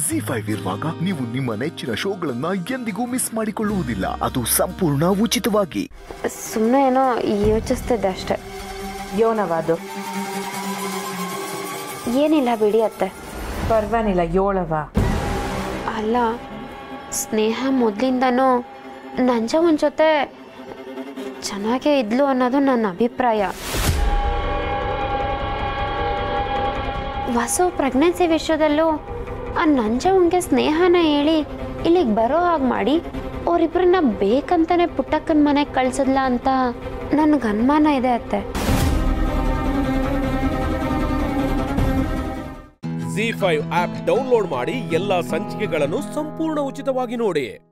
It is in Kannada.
ಜಿ ಫೈವ್ ಇರುವಾಗ ನೀವು ನಿಮ್ಮ ನೆಚ್ಚಿನ ಶೋಗಳನ್ನ ಎಂದಿಗೂ ಮಿಸ್ ಮಾಡಿಕೊಳ್ಳುವುದಿಲ್ಲ ಅದು ಸಂಪೂರ್ಣ ಉಚಿತವಾಗಿ ಸುಮ್ಮನೆ ಏನೋ ಯೋಚಿಸ್ತಿದ್ದೆ ಅಷ್ಟೆ ಯೋನವಾದು ಏನಿಲ್ಲ ಬಿಡಿ ಅತ್ತೆ ಪರ್ವಾನಿಲ್ಲ ಏಳವ ಅಲ್ಲ ಸ್ನೇಹ ಮೊದಲಿಂದನೂ ನಂಜವನ್ ಜೊತೆ ಚೆನ್ನಾಗೇ ಇದ್ಲು ಅನ್ನೋದು ನನ್ನ ಅಭಿಪ್ರಾಯ ವಸು ಪ್ರೆಗ್ನೆನ್ಸಿ ವಿಷಯದಲ್ಲೂ ಆ ನಂಜವನ್ಗೆ ಸ್ನೇಹನ ಹೇಳಿ ಇಲ್ಲಿಗೆ ಬರೋ ಹಾಗೆ ಮಾಡಿ ಅವರಿಬ್ಬರನ್ನ ಬೇಕಂತಾನೆ ಪುಟ್ಟಕ್ಕನ ಮನೆಗೆ ಕಳ್ಸದ್ಲ ಅಂತ ನನಗೆ ಅನುಮಾನ ಇದೆ ಅತ್ತೆ ಜಿ ಫೈವ್ ಆಪ್ ಡೌನ್ಲೋಡ್ ಮಾಡಿ ಎಲ್ಲಾ ಸಂಚಿಕೆಗಳನ್ನು ಸಂಪೂರ್ಣ ಉಚಿತವಾಗಿ ನೋಡಿ